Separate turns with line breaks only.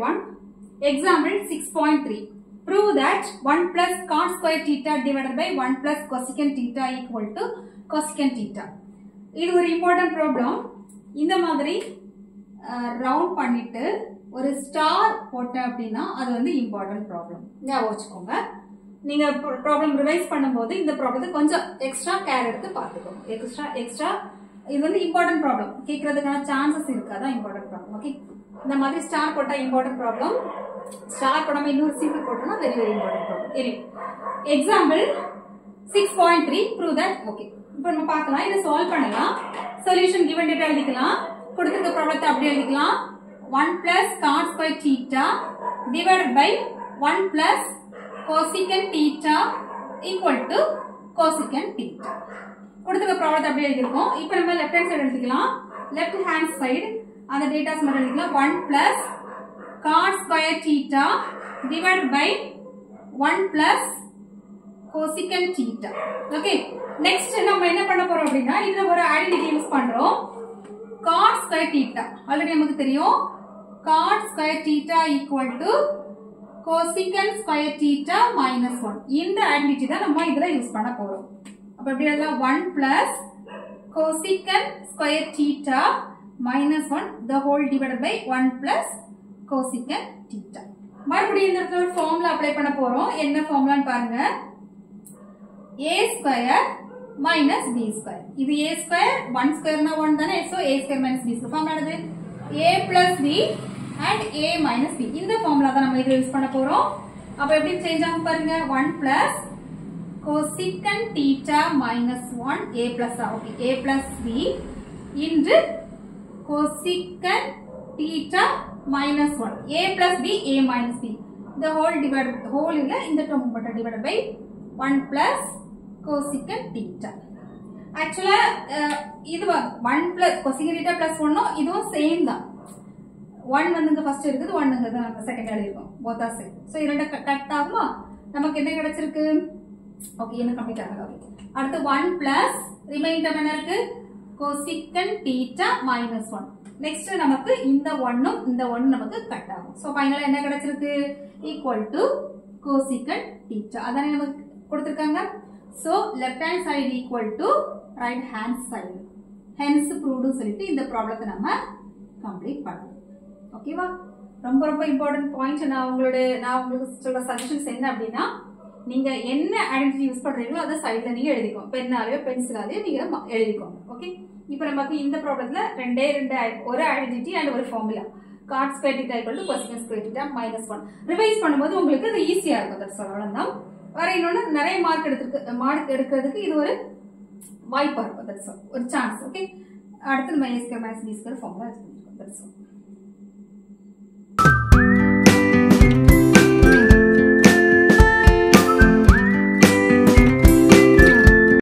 one. Example 6.3. Prove that 1 plus cot square theta divided by 1 plus cosecant theta equal to cosecant theta. இது ஒரு important problem இந்த மாதிரி round பண்ணிட்டு ஒரு star போட்டேன் அப்படின்னா அது வந்து இம்பார்ட்டன்ட் ப்ராப்ளம் ஞாபகம் வச்சுக்கோங்க நீங்க ப்ராப்ளம் ரிவைஸ் பண்ணும்போது இந்த ப்ராப்ளத்தை கொஞ்சம் எக்ஸ்ட்ரா கேர் எடுத்து பார்த்துக்கோங்க எக்ஸ்ட்ரா எக்ஸ்ட்ரா இது வந்து இம்பார்ட்டன்ட் ப்ராப்ளம் கேட்கறதுக்கான சான்சஸ் இருக்காதான் இம்பார்ட்டன்ட் ப்ராப்ளம் ஓகே இந்த மாதிரி ஸ்டார் போட்டா இம்பார்ட்டன்ட் ப்ராப்ளம் ஸ்டார் போடாம இன்னொரு சிம்பிள் போட்டோம்னா வெரி வெரி இம்பார்ட்டன்ட் ப்ராப்ளம் எரி example six point three prove that okay இப்போ நம்ம பார்க்கலாம் இதை சால்வ் பண்ணலாம் சொல்யூஷன் கிவன் டேட்டா எழுதிக்கலாம் கொடுத்துருக்க ப்ராப்ளத்தை அப்படியே எழுதிக்கலாம் one plus cot square theta divided by one plus cosecant theta equal to cosecant theta கொடுத்துருக்க ப்ராப்ளத்தை அப்படியே எழுதிருக்கோம் இப்போ நம்ம லெஃப்ட் ஹேண்ட் சைடு எழுதிக்கலாம் லெஃப்ட் ஹேண்ட் சைடு அந்த டேட்டாஸ் மட்டும் எழுதிக்கலாம் one plus cot square theta divide by one plus cosecant theta okay next நம்ம என்ன பண்ண போறோம் அப்படின்னா இதுல ஒரு ஐடென்டிட்டி யூஸ் பண்றோம் cot square theta ஆல்ரெடி நமக்கு தெரியும் cot square theta equal to cosecant square theta minus 1 இந்த ஐடென்டிட்டி தான் நம்ம இதுல யூஸ் பண்ண போறோம் அப்ப எப்படி எழுதலாம் 1 plus cosecant square theta minus 1 the whole divided by 1 plus cosecant theta மறுபடியும் இந்த இடத்துல ஒரு ஃபார்முலா அப்ளை பண்ண போறோம் என்ன ஃபார்முலான்னு பாருங்க a square minus B square இது a ஸ்கொயர் ஒன் ஸ்கொயர்னா ஒன் தானே so a square minus B square formula என்னது a plus B and a minus B இந்த ஃபார்முலா தான் நம்ம இதில் யூஸ் பண்ண போறோம் அப்ப எப்படி சேஞ்ச் ஆகும் பாருங்க one plus cosecant theta minus 1 a plus ஆ okay a plus b into cosecant theta minus 1 a plus b a minus b the whole divided whole இல்ல இந்த term மட்டும் divided by 1 plus cosecant theta ஆக்சுவலா இது one plus cosecant theta plus ஒன்னும் இதுவும் same தான் one வந்து இங்க ஃபர்ஸ்ட் இருக்குது ஒன் இங்க தான் செகண்ட் எழுதிருக்கோம் போத்தா சேம் ஸோ இரண்டு கட் ஆகுமா நமக்கு என்ன கிடைச்சிருக்கு ஓகே என்ன கம்ப்ளீட் ஆகுது ஓகே அடுத்து ஒன் பிளஸ் ரிமைண்டர் என்ன இருக்கு cosecant theta minus one next நமக்கு இந்த ஒன்னும் இந்த ஒன் நமக்கு கட் ஆகும் ஸோ ஃபைனலா என்ன கிடைச்சிருக்கு ஈக்குவல் டு cosecant theta அதானே நமக்கு கொடுத்துருக்காங்க so left hand side equal to right hand side hence proved சொல்லிட்டு இந்த ப்ராப்ளத்தை நம்ம கம்ப்ளீட் பண்ணணும் ஓகேவா ரொம்ப ரொம்ப இம்பார்ட்டன்ட் பாயிண்ட் நான் உங்களோட நான் உங்களுக்கு சொல்ற சஜஷன்ஸ் என்ன அப்படின்னா நீங்க என்ன ஐடென்டிட்டி யூஸ் பண்றீங்களோ அதை சைட்ல நீங்க எழுதிக்கோங்க பென்னாலேயோ பென்சிலாலேயோ நீங்க ம- எழுதிக்கோங்க ஓகே இப்போ நமக்கு இந்த ப்ராப்ளத்துல ரெண்டே ரெண்டு i- ஒரு ஐடென்டிட்டி அண்ட் ஒரு formula cot square theta equal to cosec square theta minus one revise பண்ணும்போது உங்களுக்கு அது ஈஸியா இருக்கும் தட்ஸ் ஆல் தான் வேற இன்னொன்று நிறைய மார்க் எடுத்துருக்கு மார்க் எடுக்கிறதுக்கு இது ஒரு வாய்ப்பா இருக்கும் தட்ஸ் ஆல் ஒரு சான்ஸ் ஓகே அடுத்து நம்ம A square minus B square formula use பண்ணிருக்கோம் தட்ஸ் ஆல்